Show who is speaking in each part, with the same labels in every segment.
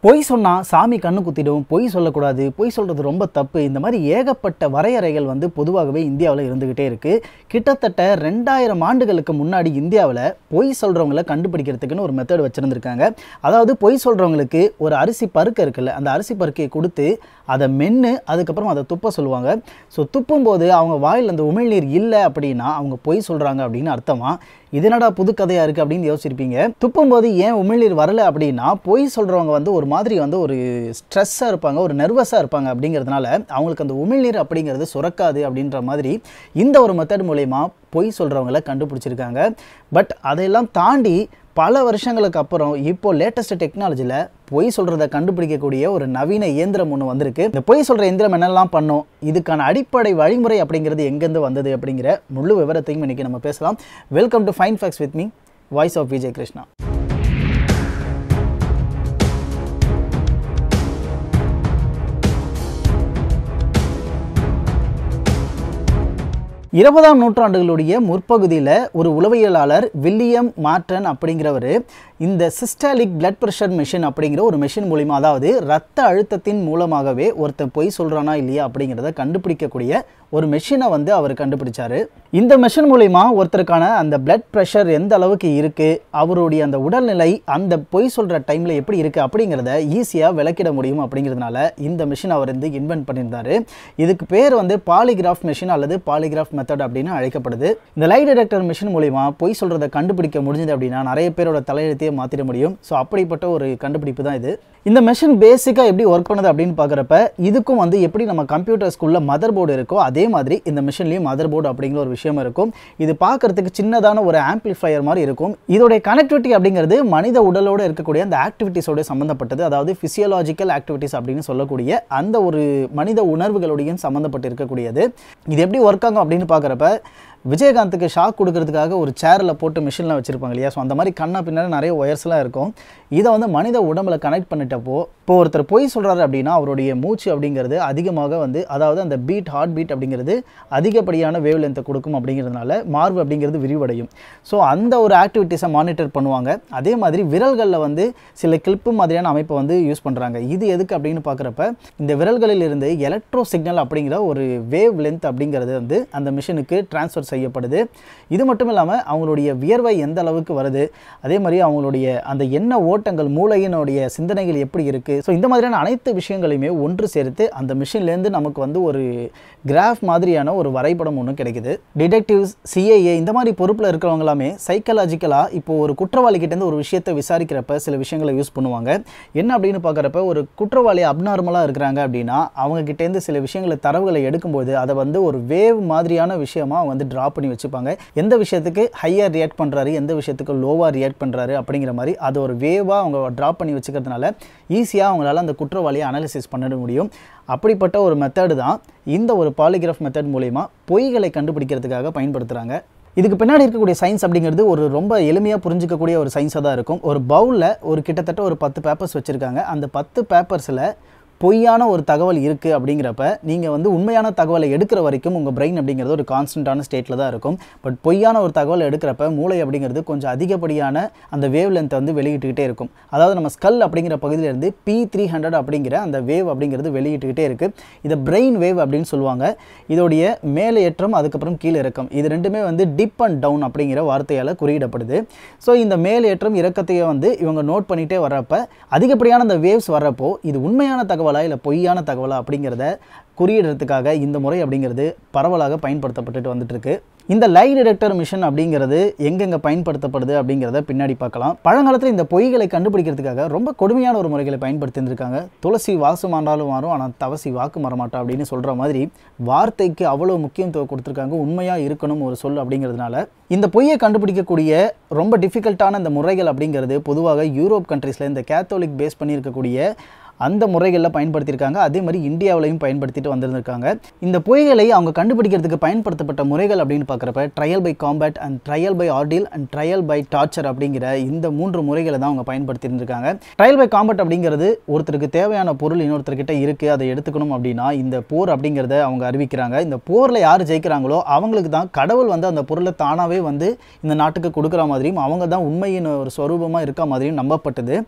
Speaker 1: பொய் சொன்னால் சாமி கண்ணு குத்திடும் பொய் சொல்லக்கூடாது பொய் சொல்கிறது ரொம்ப தப்பு இந்த மாதிரி ஏகப்பட்ட வரையறைகள் வந்து பொதுவாகவே இந்தியாவில் இருந்துக்கிட்டே இருக்குது கிட்டத்தட்ட ரெண்டாயிரம் ஆண்டுகளுக்கு முன்னாடி இந்தியாவில் பொய் சொல்கிறவங்கள கண்டுபிடிக்கிறதுக்குன்னு ஒரு மெத்தட் வச்சுருந்துருக்காங்க அதாவது பொய் சொல்கிறவங்களுக்கு ஒரு அரிசி பருக்க இருக்குல்ல அந்த அரிசி பருக்கையை கொடுத்து அதை மென்று அதுக்கப்புறம் அதை துப்ப சொல்லுவாங்க ஸோ துப்பும்போது அவங்க வாயில் அந்த உமிழ்நீர் இல்லை அப்படின்னா அவங்க பொய் சொல்கிறாங்க அப்படின்னு அர்த்தமா இது என்னடா புது கதையாக இருக்குது அப்படின்னு யோசிச்சிருப்பீங்க துப்பும்போது ஏன் உமிழ்நீர் வரல அப்படின்னா பொய் சொல்கிறவங்க வந்து ஒரு மாதிரி வந்து ஒரு ஸ்ட்ரெஸ்ஸாக இருப்பாங்க ஒரு நர்வஸாக இருப்பாங்க அப்படிங்கிறதுனால அவங்களுக்கு அந்த உமிழ்நீர் அப்படிங்கிறது சுரக்காது அப்படின்ற மாதிரி இந்த ஒரு மெத்தட் மூலயமா பொய் சொல்கிறவங்கள கண்டுபிடிச்சிருக்காங்க பட் அதையெல்லாம் தாண்டி பல வருஷங்களுக்கு அப்புறம் இப்போ லேட்டஸ்ட் டெக்னாலஜியில் பொய் சொல்கிறத கண்டுபிடிக்கக்கூடிய ஒரு நவீன இயந்திரம் ஒன்று வந்திருக்கு இந்த பொய் சொல்கிற இயந்திரம் என்னெல்லாம் பண்ணும் இதுக்கான அடிப்படை வழிமுறை அப்படிங்கிறது எங்கேருந்து வந்தது அப்படிங்கிற முழு விவரத்தையும் இன்றைக்கி நம்ம பேசலாம் welcome to fine facts with me voice of Vijay Krishna இருபதாம் நூற்றாண்டுகளுடைய முற்பகுதியில் ஒரு உளவியலாளர் வில்லியம் மார்டன் அப்படிங்கிறவர் இந்த சிஸ்டாலிக் பிளட் ப்ரெஷர் மிஷின் அப்படிங்கிற ஒரு மிஷின் மூலிமா அதாவது ரத்த அழுத்தத்தின் மூலமாகவே ஒருத்தன் பொய் சொல்கிறானா இல்லையா அப்படிங்கிறத கண்டுபிடிக்கக்கூடிய ஒரு மெஷினை வந்து அவர் கண்டுபிடிச்சாரு இந்த மெஷின் மூலிமா ஒருத்தருக்கான அந்த பிளட் ப்ரெஷர் எந்த அளவுக்கு இருக்குது அவருடைய அந்த உடல்நிலை அந்த பொய் சொல்கிற டைமில் எப்படி இருக்குது அப்படிங்கிறத ஈஸியாக விளக்கிட முடியும் அப்படிங்கிறதுனால இந்த மிஷின் அவர் வந்து இன்வென்ட் பண்ணியிருந்தார் இதுக்கு பேர் வந்து பாலிகிராஃப் மிஷின் அல்லது பாலிகிராஃப் மெத்தட் அப்படின்னு அழைக்கப்படுது இந்த லை டிடெக்டர் மிஷின் மூலிமா பொய் சொல்கிறத கண்டுபிடிக்க முடிஞ்சது அப்படின்னா நிறைய பேரோட தலையெழுத்தையே மாற்றிட முடியும் ஸோ அப்படிப்பட்ட ஒரு கண்டுபிடிப்பு தான் இது இந்த மெஷின் பேசிக்காக எப்படி ஒர்க் பண்ணுது அப்படின்னு பார்க்குறப்ப இதுக்கும் வந்து எப்படி நம்ம கம்ப்யூட்டர்ஸ்குள்ள மதர் போர்டு இருக்கோ அதே மாதிரி இந்த மிஷின்லேயும் மதர் போர்டு அப்படிங்கிற ஒரு விஷயம் இருக்கும் இது பார்க்கறதுக்கு சின்னதான ஒரு ஆம்பிளிஃபையர் மாதிரி இருக்கும் இதோடைய கனெக்டிவிட்டி அப்படிங்கிறது மனித உடலோடு இருக்கக்கூடிய அந்த ஆக்டிவிட்டிஸோட சம்மந்தப்பட்டது அதாவது ஃபிசியலாஜிக்கல் ஆக்டிவிட்டிஸ் அப்படின்னு சொல்லக்கூடிய அந்த ஒரு மனித உணர்வுகளோடையும் சம்மந்தப்பட்டு இருக்கக்கூடியது இது எப்படி ஒர்க் ஆகும் அப்படின்னு பார்க்குறப்ப விஜயகாந்துக்கு ஷாக் கொடுக்கறதுக்காக ஒரு சேரில் போட்டு மிஷினில் வச்சுருப்பாங்க இல்லையா ஸோ அந்த மாதிரி கண்ணா பின்னாடி நிறைய ஒயர்ஸ்லாம் இருக்கும் இதை வந்து மனித உடம்புல கனெக்ட் பண்ணிட்டப்போ இப்போ ஒருத்தர் பொய் சொல்கிறாரு அப்படின்னா அவருடைய மூச்சு அப்படிங்கிறது அதிகமாக வந்து அதாவது அந்த பீட் ஹார்ட் பீட் அப்படிங்கிறது அதிகப்படியான வேவ் லென்த்தை கொடுக்கும் அப்படிங்கிறதுனால மார்பு அப்படிங்கிறது விரிவடையும் ஸோ அந்த ஒரு ஆக்டிவிட்டீஸை மானிட்டர் பண்ணுவாங்க அதே மாதிரி விரல்களில் வந்து சில கிளிப்பு மாதிரியான அமைப்பை வந்து யூஸ் பண்ணுறாங்க இது எதுக்கு அப்படின்னு பார்க்குறப்ப இந்த விரல்களில் இருந்து எலக்ட்ரோ சிக்னல் அப்படிங்கிற ஒரு வேவ் லென்த் அப்படிங்கிறது வந்து அந்த மிஷினுக்கு டிரான்ஸ்ஃபர் செய்யப்படுது இது மட்டும் இல்லாமல் அவங்களுடைய வியர்வை எந்த அளவுக்கு வருது அதே மாதிரி அவங்களுடைய அந்த எண்ண ஓட்டங்கள் மூளையினுடைய சிந்தனைகள் எப்படி இருக்குது ஸோ இந்த மாதிரியான அனைத்து விஷயங்களையுமே ஒன்று சேர்த்து அந்த மிஷின்லேருந்து நமக்கு வந்து ஒரு கிராஃப் மாதிரியான ஒரு வரைபடம் ஒன்று கிடைக்குது டிடெக்டிவ்ஸ் சிஏஏ இந்த மாதிரி பொறுப்பில் இருக்கிறவங்க எல்லாமே சைக்கலாஜிக்கலாக இப்போ ஒரு குற்றவாளிகிட்டேருந்து ஒரு விஷயத்தை விசாரிக்கிறப்ப சில விஷயங்களை யூஸ் பண்ணுவாங்க என்ன அப்படின்னு பார்க்குறப்ப ஒரு குற்றவாளி அப்நார்மலாக இருக்கிறாங்க அப்படின்னா அவங்க கிட்டேருந்து சில விஷயங்களை தரவுகளை எடுக்கும்போது அதை வந்து ஒரு வேவ் மாதிரியான விஷயமா அவங்க வந்து ட்ரா பண்ணி வச்சுப்பாங்க எந்த விஷயத்துக்கு ஹையர் ரியாக்ட் பண்ணுறாரு எந்த விஷயத்துக்கு லோவாக ரியாக்ட் பண்ணுறாரு அப்படிங்கிற மாதிரி அது ஒரு வேவாக அவங்க ட்ரா பண்ணி வச்சுக்கிறதுனால ஈஸியாக அவங்களால அந்த குற்றவாளியை அனாலிசிஸ் பண்ண முடியும் அப்படிப்பட்ட ஒரு மெத்தடு தான் இந்த ஒரு பாலிகிராஃப் மெத்தட் மூலயமா பொய்களை கண்டுபிடிக்கிறதுக்காக பயன்படுத்துகிறாங்க இதுக்கு பின்னாடி இருக்கக்கூடிய சயின்ஸ் அப்படிங்கிறது ஒரு ரொம்ப எளிமையாக புரிஞ்சிக்கக்கூடிய ஒரு சயின்ஸாக தான் இருக்கும் ஒரு பவுலில் ஒரு கிட்டத்தட்ட ஒரு பத்து பேப்பர்ஸ் வச்சுருக்காங்க அந்த பத்து பேப்பர்ஸில் பொய்யான ஒரு தகவல் இருக்குது அப்படிங்கிறப்ப நீங்கள் வந்து உண்மையான தகவலை எடுக்கிற வரைக்கும் உங்கள் பிரெயின் அப்படிங்கிறது ஒரு கான்ஸ்டன்டான ஸ்டேட்டில் தான் இருக்கும் பட் பொய்யான ஒரு தகவலை எடுக்கிறப்ப மூளை அப்படிங்கிறது கொஞ்சம் அதிகப்படியான அந்த வேவ் லென்த்தை வந்து வெளியிட்டுக்கிட்டே இருக்கும் அதாவது நம்ம ஸ்கல் அப்படிங்கிற பகுதியிலேருந்து பி த்ரீ ஹண்ட்ரட் அப்படிங்கிற அந்த வேவ் அப்படிங்கிறது வெளியிட்டுக்கிட்டே இருக்குது இதை பிரெயின் வேவ் அப்படின்னு சொல்லுவாங்க இதோடைய மேலே ஏற்றம் அதுக்கப்புறம் கீழே இறக்கம் இது ரெண்டுமே வந்து டிப் அண்ட் டவுன் அப்படிங்கிற வார்த்தையால் குறியிடப்படுது ஸோ இந்த மேல் ஏற்றம் இறக்கத்தையே வந்து இவங்க நோட் பண்ணிகிட்டே வர்றப்ப அதிகப்படியான அந்த வேவ்ஸ் வர்றப்போ இது உண்மையான தகவல் தகவலா இல்லை பொய்யான தகவலா அப்படிங்கிறத குறியிடுறதுக்காக இந்த முறை அப்படிங்கிறது பரவலாக பயன்படுத்தப்பட்டுட்டு வந்துட்டு இருக்கு இந்த லை டிடெக்டர் மிஷன் அப்படிங்கிறது எங்கெங்கே பயன்படுத்தப்படுது அப்படிங்கிறத பின்னாடி பார்க்கலாம் பழங்காலத்தில் இந்த பொய்களை கண்டுபிடிக்கிறதுக்காக ரொம்ப கொடுமையான ஒரு முறைகளை பயன்படுத்தியிருந்திருக்காங்க துளசி வாசு மாண்டாலும் மாறும் ஆனால் தவசி வாக்கு மரமாட்டா அப்படின்னு சொல்கிற மாதிரி வார்த்தைக்கு அவ்வளோ முக்கியத்துவம் கொடுத்துருக்காங்க உண்மையாக இருக்கணும் ஒரு சொல் அப்படிங்கிறதுனால இந்த பொய்யை கண்டுபிடிக்கக்கூடிய ரொம்ப டிஃபிகல்ட்டான இந்த முறைகள் அப்படிங்கிறது பொதுவாக யூரோப் கண்ட்ரீஸில் இந்த கேத்தோலிக் பேஸ் பண்ணியிருக்கக்கூடிய அந்த முறைகளில் பயன்படுத்தியிருக்காங்க அதே மாதிரி இந்தியாவிலையும் பயன்படுத்திட்டு வந்திருந்திருக்காங்க இந்த பொய்களை அவங்க கண்டுபிடிக்கிறதுக்கு பயன்படுத்தப்பட்ட முறைகள் அப்படின்னு பார்க்குறப்ப trial by combat and trial by ordeal and trial by torture அப்படிங்கிற இந்த மூன்று முறைகளை தான் அவங்க பயன்படுத்தியிருந்திருக்காங்க ட்ரையல் பை காம்பேட் அப்படிங்கிறது ஒருத்தருக்கு தேவையான பொருள் இன்னொருத்தர்கிட்ட இருக்குது அதை எடுத்துக்கணும் அப்படின்னா இந்த போர் அப்படிங்கிறத அவங்க அறிவிக்கிறாங்க இந்த போரில் யார் ஜெயிக்கிறாங்களோ அவங்களுக்கு தான் கடவுள் வந்து அந்த பொருளை தானாகவே வந்து இந்த நாட்டுக்கு கொடுக்குற மாதிரியும் அவங்க தான் உண்மையின் ஒரு ஸ்வரூபமாக இருக்க மாதிரியும் நம்பப்பட்டது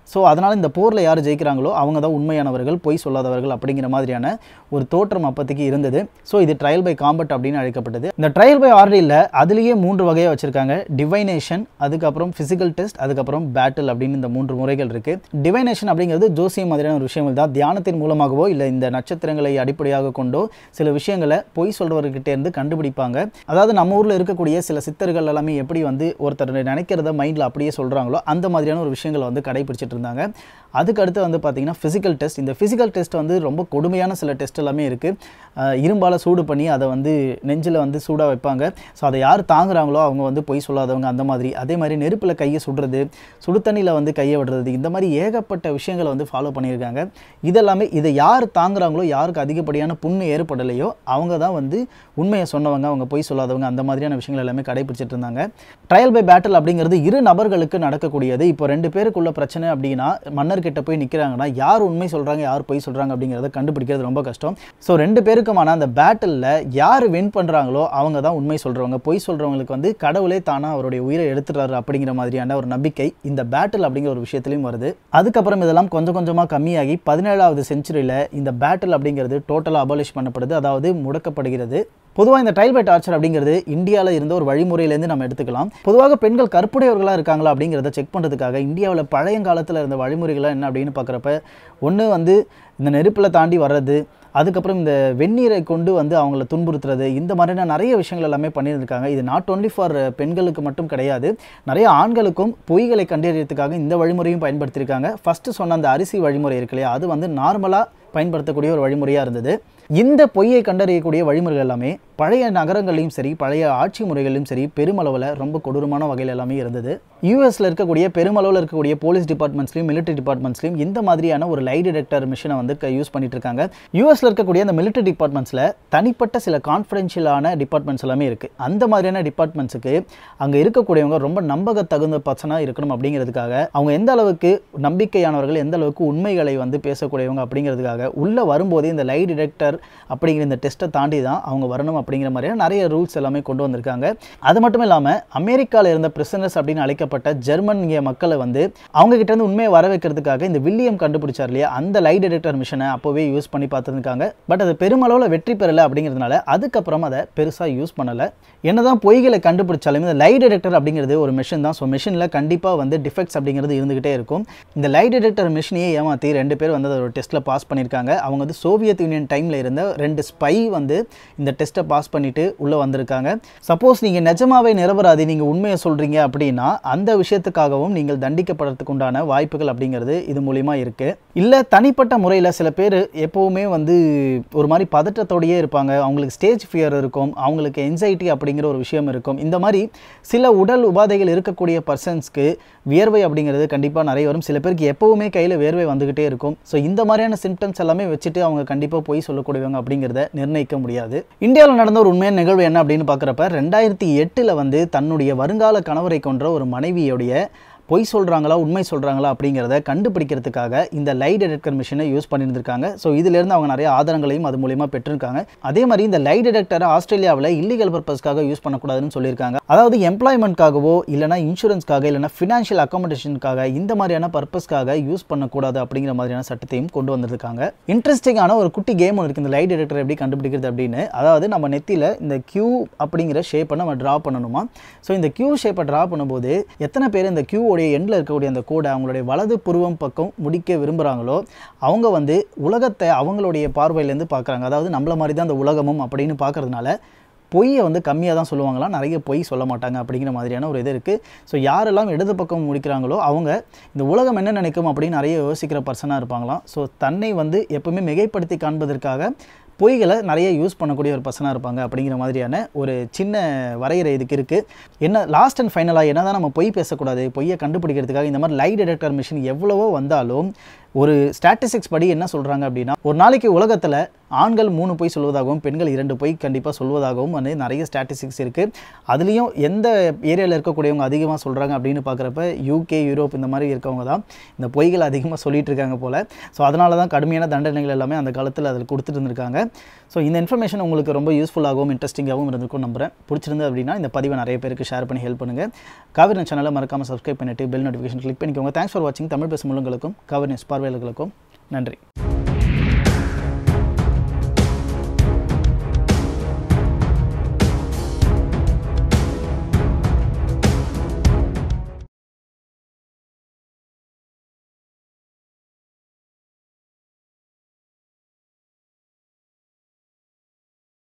Speaker 1: ஸோ அதனால் இந்த போரில் யார் ஜெயிக்கிறாங்களோ அவங்க தான் உண்மையானவர்கள் பொய் சொல்லாதவர்கள் அப்படிங்கிற மாதிரியான ஒரு தோற்றம் அப்போதைக்கு இருந்தது ஸோ இது ட்ரையல் பை காம்பட் அப்படின்னு அழைக்கப்பட்டது இந்த ட்ரையல் பை ஆர்டரில் அதுலேயே மூன்று வகையாக வச்சுருக்காங்க டிவைனேஷன் அதுக்கப்புறம் ஃபிசிக்கல் டெஸ்ட் அதுக்கப்புறம் பேட்டில் அப்படின்னு இந்த மூன்று முறைகள் இருக்குது டிவைனேஷன் அப்படிங்கிறது ஜோசியம் மாதிரியான ஒரு விஷயங்கள் தான் தியானத்தின் மூலமாகவோ இல்லை இந்த நட்சத்திரங்களை அடிப்படையாக கொண்டோ சில விஷயங்களை பொய் சொல்கிறவர்கிட்ட இருந்து கண்டுபிடிப்பாங்க அதாவது நம்ம ஊரில் இருக்கக்கூடிய சில சித்தர்கள் எல்லாமே எப்படி வந்து ஒருத்தர் நினைக்கிறத மைண்டில் அப்படியே சொல்கிறாங்களோ அந்த மாதிரியான ஒரு விஷயங்களை வந்து கடைபிடிச்சிட்டு இருந்தாங்க அதுக்கு அடுத்து வந்து பார்த்தீங்கன்னா ஃபிசிக்கல் டெஸ்ட் இந்த ஃபிசிக்கல் டெஸ்ட் வந்து ரொம்ப கொடுமையான சில டெஸ்ட் எல்லாமே இருக்குது இரும்பால் சூடு பண்ணி அதை வந்து நெஞ்சில் வந்து சூடாக வைப்பாங்க ஸோ அதை யார் தாங்குறாங்களோ அவங்க வந்து பொய் சொல்லாதவங்க அந்த மாதிரி அதே மாதிரி நெருப்பில் கையை சுடுறது சுடு தண்ணியில் வந்து கையை விடுறது இந்த மாதிரி ஏகப்பட்ட விஷயங்களை வந்து ஃபாலோ பண்ணியிருக்காங்க இதெல்லாமே இதை யார் தாங்குறாங்களோ யாருக்கு அதிகப்படியான புண்ணு ஏற்படலையோ அவங்க தான் வந்து உண்மையை சொன்னவங்க அவங்க பொய் சொல்லாதவங்க அந்த மாதிரியான விஷயங்கள் எல்லாமே கடைபிடிச்சிட்டு இருந்தாங்க ட்ரையல் பை பேட்டில் அப்படிங்கிறது இரு நபர்களுக்கு நடக்கக்கூடியது இப்போ ரெண்டு பேருக்குள்ள பிரச்சனை அப்படின்னா மன்னர்கிட்ட போய் நிற்கிறாங்கன்னா யார் உண்மை சொல்கிறாங்க யார் பொய் சொல்கிறாங்க அப்படிங்கிறத கண்டுபிடிக்கிறது ரொம்ப கஷ்டம் ஸோ ரெண்டு பேருக்குமான அந்த பேட்டிலில் யார் வின் பண்ணுறாங்களோ அவங்க தான் உண்மை சொல்கிறவங்க பொய் சொல்கிறவங்களுக்கு வந்து கடவுளே தானாக அவருடைய உயிரை எடுத்துறாரு அப்படிங்கிற மாதிரியான ஒரு நம்பிக்கை இந்த பேட்டில் அப்படிங்கிற ஒரு விஷயத்துலையும் வருது அதுக்கப்புறம் இதெல்லாம் கொஞ்சம் கொஞ்சமாக கம்மியாகி பதினேழாவது செஞ்சுரியில் இந்த பேட்டில் அப்படிங்கிறது டோட்டலாக அபாலிஷ் பண்ணப்படுது அதாவது முடக்கப்படுகிறது பொதுவாக இந்த ட்ரையல் பை டார்ச்சர் அப்படிங்கிறது இந்தியாவில் இருந்த ஒரு வழிமுறையிலேருந்து நம்ம எடுத்துக்கலாம் பொதுவாக பெண்கள் கற்புடையவர்களாக இருக்காங்களா அப்படிங்கிறத செக் பண்ணுறதுக்காக இந்தியாவில் பழையங்காலத்தில் இருந்த வழிமுறைகளாக என்ன அப்படின்னு பார்க்குறப்ப ஒன்று வந்து இந்த நெருப்பில் தாண்டி வர்றது அதுக்கப்புறம் இந்த வெந்நீரை கொண்டு வந்து அவங்கள துன்புறுத்துறது இந்த மாதிரியான நிறைய விஷயங்கள் எல்லாமே பண்ணியிருக்காங்க இது நாட் ஓன்லி ஃபார் பெண்களுக்கு மட்டும் கிடையாது நிறைய ஆண்களுக்கும் பொய்களை கண்டறியறதுக்காக இந்த வழிமுறையும் பயன்படுத்தியிருக்காங்க ஃபஸ்ட்டு சொன்ன அந்த அரிசி வழிமுறை இருக்கு இல்லையா அது வந்து நார்மலாக பயன்படுத்தக்கூடிய ஒரு வழிமுறையாக இருந்தது இந்த பொய்யை கண்டறியக்கூடிய வழிமுறைகள் எல்லாமே பழைய நகரங்களையும் சரி பழைய ஆட்சி முறைகளிலும் சரி பெருமளவில் ரொம்ப கொடூரமான வகையில் எல்லாமே இருந்தது யூஎஸில் இருக்கக்கூடிய பெருமளவில் இருக்கக்கூடிய போலீஸ் டிபார்ட்மெண்ட்ஸ்லையும் மிலிட்டரி டிபார்ட்மெண்ட்ஸ்லையும் இந்த மாதிரியான ஒரு லை டிடெக்டர் மிஷினை வந்து யூஸ் பண்ணிட்டு இருக்காங்க யூஎஸில் இருக்கக்கூடிய அந்த மிலிட்டரி டிபார்ட்மெண்ட்ஸில் தனிப்பட்ட சில கான்ஃபிடென்ஷியலான டிபார்ட்மெண்ட்ஸ் எல்லாமே இருக்குது அந்த மாதிரியான டிபார்ட்மெண்ட்ஸுக்கு அங்கே இருக்கக்கூடியவங்க ரொம்ப நம்பக தகுந்த பர்சனாக இருக்கணும் அப்படிங்கிறதுக்காக அவங்க எந்த அளவுக்கு நம்பிக்கையானவர்கள் எந்த அளவுக்கு உண்மைகளை வந்து பேசக்கூடியவங்க அப்படிங்கிறதுக்காக உள்ளே வரும்போதே இந்த லை டிடெக்டர் அப்படிங்கிற இந்த டெஸ்ட்டை தாண்டி தான் அவங்க வரணும் அப்படிங்கிற மாதிரியான நிறைய ரூல்ஸ் எல்லாமே கொண்டு வந்திருக்காங்க அது மட்டும் இல்லாமல் அமெரிக்காவில் இருந்த பிரிசனர்ஸ் அப்படின்னு அழைக்கப்பட்ட ஜெர்மனிய மக்களை வந்து அவங்க கிட்ட இருந்து உண்மையை வர வைக்கிறதுக்காக இந்த வில்லியம் கண்டுபிடிச்சார் இல்லையா அந்த லை டிடெக்டர் மிஷனை அப்போவே யூஸ் பண்ணி பார்த்துருக்காங்க பட் அது பெருமளவில் வெற்றி பெறலை அப்படிங்கிறதுனால அதுக்கப்புறம் அதை பெருசாக யூஸ் பண்ணலை என்னதான் பொய்களை கண்டுபிடிச்சாலும் இந்த லை டிடெக்டர் அப்படிங்கிறது ஒரு மிஷின் தான் ஸோ மிஷினில் கண்டிப்பாக வந்து டிஃபெக்ட்ஸ் அப்படிங்கிறது இருந்துகிட்டே இருக்கும் இந்த லை டிடெக்டர் மிஷினையே ஏமாற்றி ரெண்டு பேர் வந்து ஒரு டெஸ்ட்டில் பாஸ் பண்ணியிருக்காங்க அவங்க வந்து சோவியத் யூனியன் டைமில் இருந்த ரெண்டு ஸ்பை வந்து இந்த டெஸ்ட்டை பாஸ் பண்ணிட்டு உள்ளே வந்திருக்காங்க சப்போஸ் நீங்கள் நிஜமாவே நிரபராதி நீங்கள் உண்மையை சொல்கிறீங்க அப்படின்னா அந்த விஷயத்துக்காகவும் நீங்கள் தண்டிக்கப்படுறதுக்கு உண்டான வாய்ப்புகள் அப்படிங்கிறது இது மூலிமா இருக்குது இல்லை தனிப்பட்ட முறையில் சில பேர் எப்போவுமே வந்து ஒரு மாதிரி பதட்டத்தோடையே இருப்பாங்க அவங்களுக்கு ஸ்டேஜ் ஃபியர் இருக்கும் அவங்களுக்கு என்சைட்டி அப்படிங்கிற ஒரு விஷயம் இருக்கும் இந்த மாதிரி சில உடல் உபாதைகள் இருக்கக்கூடிய பர்சன்ஸ்க்கு வியர்வை அப்படிங்கிறது கண்டிப்பாக நிறைய வரும் சில பேருக்கு எப்போவுமே கையில் வேர்வை வந்துக்கிட்டே இருக்கும் ஸோ இந்த மாதிரியான சிம்டம்ஸ் எல்லாமே வச்சுட்டு அவங்க கண்டிப்பாக போய் சொல்லக்கூடியவங்க அப்படிங்கிறத நிர்ணயிக்க முடியாது இந்தியாவில் நடந்த ஒரு உண்மையான நிகழ்வு என்ன அப்படின்னு பார்க்குறப்ப ரெண்டாயிரத்தி எட்டில் வந்து தன்னுடைய வருங்கால கணவரை கொன்ற ஒரு மனைவியுடைய பொய் சொல்கிறாங்களா உண்மை சொல்கிறாங்களா அப்படிங்கிறத கண்டுபிடிக்கிறதுக்காக இந்த லை டிடெக்டர் மிஷினை யூஸ் பண்ணியிருந்திருக்காங்க ஸோ இதிலேருந்து அவங்க நிறைய ஆதாரங்களையும் அது மூலியமாக பெற்றிருக்காங்க அதே மாதிரி இந்த லை டிடெக்டரை ஆஸ்திரேலியாவில் இல்லீகல் பர்பஸ்க்காக யூஸ் பண்ணக்கூடாதுன்னு சொல்லியிருக்காங்க அதாவது எம்ப்ளாய்மெண்ட்காகவோ இல்லைனா இன்சூரன்ஸ்க்காக இல்லைனா ஃபினான்ஷியல் அக்காமடேஷனுக்காக இந்த மாதிரியான பர்பஸ்க்காக யூஸ் பண்ணக்கூடாது அப்படிங்கிற மாதிரியான சட்டத்தையும் கொண்டு வந்திருக்காங்க இன்ட்ரெஸ்டிங்கான ஒரு குட்டி கேம் ஒன்று இருக்குது இந்த லை டிடெக்டர் எப்படி கண்டுபிடிக்கிறது அப்படின்னு அதாவது நம்ம நெத்தியில் இந்த கியூ அப்படிங்கிற ஷேப்பை நம்ம ட்ரா பண்ணணுமா ஸோ இந்த கியூ ஷேப்பை ட்ரா பண்ணும்போது எத்தனை பேர் இந்த கியூ உடைய எண்டில் இருக்கக்கூடிய அந்த கோடை அவங்களுடைய வலது புருவம் பக்கம் முடிக்க விரும்புகிறாங்களோ அவங்க வந்து உலகத்தை அவங்களுடைய பார்வையிலேருந்து பார்க்குறாங்க அதாவது நம்மள மாதிரி தான் அந்த உலகமும் அப்படின்னு பார்க்கறதுனால பொய்யை வந்து கம்மியாக தான் சொல்லுவாங்களாம் நிறைய பொய் சொல்ல மாட்டாங்க அப்படிங்கிற மாதிரியான ஒரு இது இருக்குது ஸோ யாரெல்லாம் இடது பக்கம் முடிக்கிறாங்களோ அவங்க இந்த உலகம் என்ன நினைக்கும் அப்படின்னு நிறைய யோசிக்கிற பர்சனாக இருப்பாங்களாம் ஸோ தன்னை வந்து எப்பவுமே மிகைப்படுத்தி காண்பதற்காக பொய்களை நிறைய யூஸ் பண்ணக்கூடிய ஒரு பர்சனாக இருப்பாங்க அப்படிங்கிற மாதிரியான ஒரு சின்ன வரையறை இதுக்கு இருக்குது என்ன லாஸ்ட் அண்ட் ஃபைனலாக என்ன தான் நம்ம பொய் பேசக்கூடாது பொய்யை கண்டுபிடிக்கிறதுக்காக இந்த மாதிரி லை டிடெக்டர் மிஷின் எவ்வளவோ வந்தாலும் ஒரு ஸ்டாட்டிஸ்டிக்ஸ் படி என்ன சொல்கிறாங்க அப்படின்னா ஒரு நாளைக்கு உலகத்தில் ஆண்கள் மூணு பொய் சொல்வதாகவும் பெண்கள் இரண்டு பொய் கண்டிப்பாக சொல்வதாகவும் வந்து நிறைய ஸ்டாட்டிஸ்டிக்ஸ் இருக்குது அதுலேயும் எந்த ஏரியாவில் இருக்கக்கூடியவங்க அதிகமாக சொல்கிறாங்க அப்படின்னு பார்க்குறப்ப யூகே யூரோப் இந்த மாதிரி இருக்கவங்க தான் இந்த பொய்கள் அதிகமாக சொல்லிட்டு இருக்காங்க போல் ஸோ அதனால தான் கடுமையான தண்டனைகள் எல்லாமே அந்த காலத்தில் அதில் கொடுத்துட்டு இருந்திருக்காங்க ஸோ இந்த இன்ஃபர்மேஷன் உங்களுக்கு ரொம்ப யூஸ்ஃபுல்லாகவும் இன்ட்ரெஸ்டிங்காகவும் இருந்திருக்கும் நம்புறேன் பிடிச்சிருந்து அப்படின்னா இந்த பதிவை நிறைய பேருக்கு ஷேர் பண்ணி ஹெல்ப் பண்ணுங்கள் காவிரி சேனலை மறக்காமல் சப்ஸ்கிரைப் பண்ணிட்டு பெல் நோட்டிஃபிகேஷன் கிளிக் பண்ணிக்கோங்க தேங்க்ஸ் ஃபார் வாட்சிங் தமிழ் பேசும் உள்ளங்களுக்கும் காவிரி நியூஸ் பார்வையாளர்களுக்கும் நன்றி